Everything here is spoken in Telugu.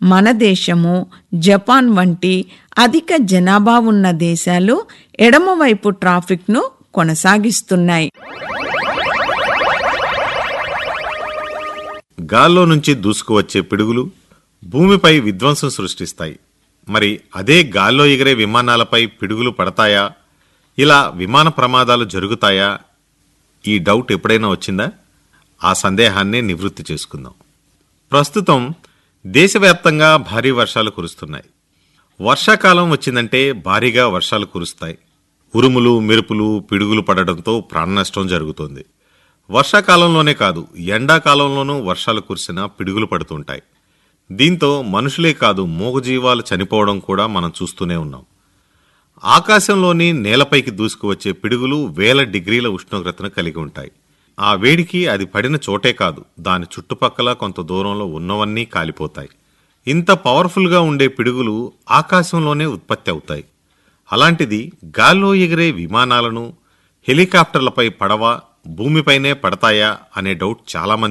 మన దేశము జపాన్ వంటి అధిక జనాభా ఉన్న దేశాలు ఎడమవైపు ట్రాఫిక్ను కొనసాగిస్తున్నాయి గాల్లో నుంచి దూసుకువచ్చే పిడుగులు భూమిపై విధ్వంసం సృష్టిస్తాయి మరి అదే గాల్లో ఎగిరే విమానాలపై పిడుగులు పడతాయా ఇలా విమాన ప్రమాదాలు జరుగుతాయా ఈ డౌట్ ఎప్పుడైనా వచ్చిందా ఆ సందేహాన్ని నివృత్తి చేసుకుందాం ప్రస్తుతం దేశవ్యాప్తంగా భారీ వర్షాలు కురుస్తున్నాయి వర్షాకాలం వచ్చిందంటే భారీగా వర్షాలు కురుస్తాయి ఉరుములు మెరుపులు పిడుగులు పడడంతో ప్రాణనష్టం జరుగుతోంది వర్షాకాలంలోనే కాదు ఎండాకాలంలోనూ వర్షాలు కురిసిన పిడుగులు పడుతుంటాయి దీంతో మనుషులే కాదు మూగజీవాలు చనిపోవడం కూడా మనం చూస్తూనే ఉన్నాం ఆకాశంలోని నేలపైకి దూసుకువచ్చే పిడుగులు వేల డిగ్రీల ఉష్ణోగ్రతను కలిగి ఉంటాయి ఆ వేడికి అది పడిన చోటే కాదు దాని చుట్టుపక్కల కొంత దూరంలో ఉన్నవన్నీ కాలిపోతాయి ఇంత పవర్ఫుల్గా ఉండే పిడుగులు ఆకాశంలోనే ఉత్పత్తి అవుతాయి అలాంటిది గాల్లో ఎగిరే విమానాలను హెలికాప్టర్లపై పడవ భూమిపైనే పడతాయా అనే డౌట్ చాలామంది